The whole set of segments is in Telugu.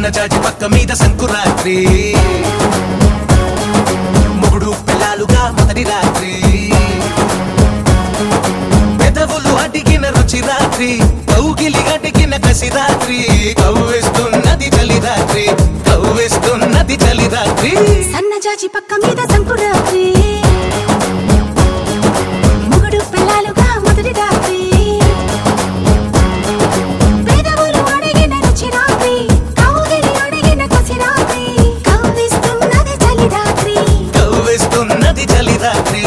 చాచి పక్క మీద సంకురాత్రి మొగుడు పిల్లాలుగా మొదటి రాత్రి పెదవులు అడిగిన రుచి రాత్రి కౌగిలి అడిగిన కసి రాత్రి కవ్వేస్తున్నది చలి రాత్రి కవ్వేస్తున్నది చలి రాత్రి సన్నజాజి పక్క మీద సంకురాత్రి మొగుడు పిల్లలుగా మొదటి రాత్రి పెదవులు అడిగిన రుచి రాత్రి కౌగిలి అడిగిన కసి రాత్రి కవ్విస్తున్నది చలి రాత్రి కవ్వేస్తున్నది చలి రాత్రి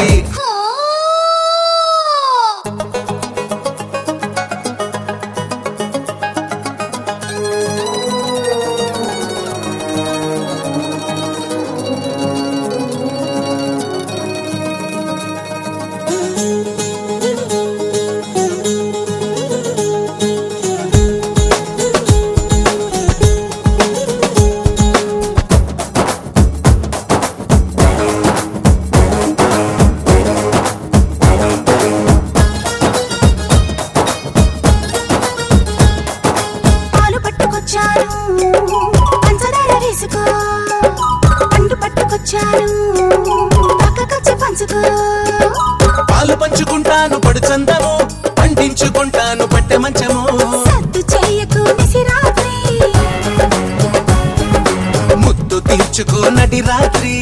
పాలు పట్టుకొచ్చాను పంచదార వేసుకో పండు పట్టుకొచ్చాను పక్కకొచ్చి పంచుకో పాలు పంచుకుంటాను పడు చందము పండించుకుంటాను పట్టె మంచము సద్దు చెయ్యకు నిసిరాత్రి ముద్దు తీర్చుకోనటి రాత్రి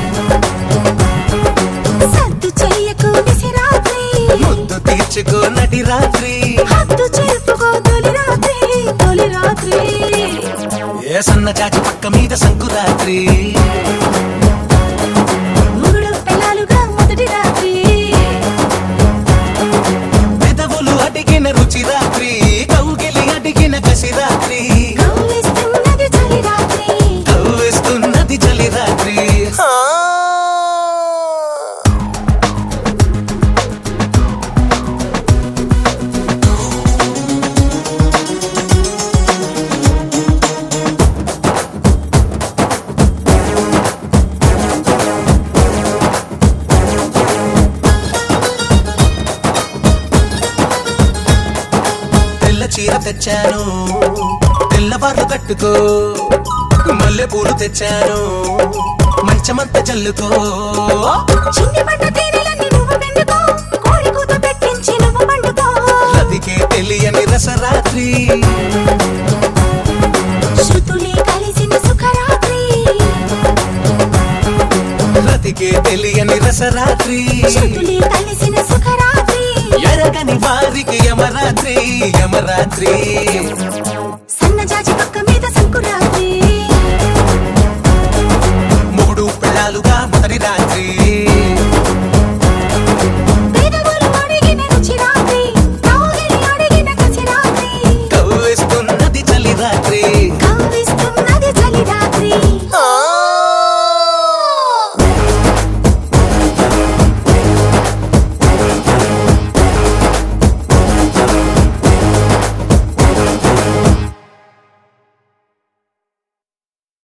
సద్దు చెయ్యకు నిసిరాత్రి ముద్దు తీర్చుకోనటి రాత్రి హద్దు చెరుపుకో తొలి రాత్రి తొలి రాత్రి ఏ సన్న చాచి పక్క మీద సంకురాత్రి మొగుడు పిల్లలుగా మొదటి రాత్రి పెదవులు అడిగిన రుచి రాత్రి కౌగిలి అడిగిన కసి రాత్రి కవ్విస్తున్నది చలి రాత్రి కవ్వేస్తున్నది చలి రాత్రి హా. తెల్ల చీర తెచ్చాను తెల్లవార్లు కట్టుకో మల్లె పూలు తెచ్చాను మంచమంత చల్లుకో చిన్ని పట్ట తీరలన్నీ నువ్వు పిండుకో కోడి కూత పెట్టించి నువ్వు పండుకో రతికే తెలియని రసరాత్రి శృతులే కలిసిన సుఖరాత్రి రతికే తెలియని రసరాత్రి శృతులే కలిసిన సుఖరాత్రి ఎరగని వారికి యమరాత్రి యమరాత్రి సన్నజాజి పక్క మీద సంకురాత్రి మూడు పిల్లలుగా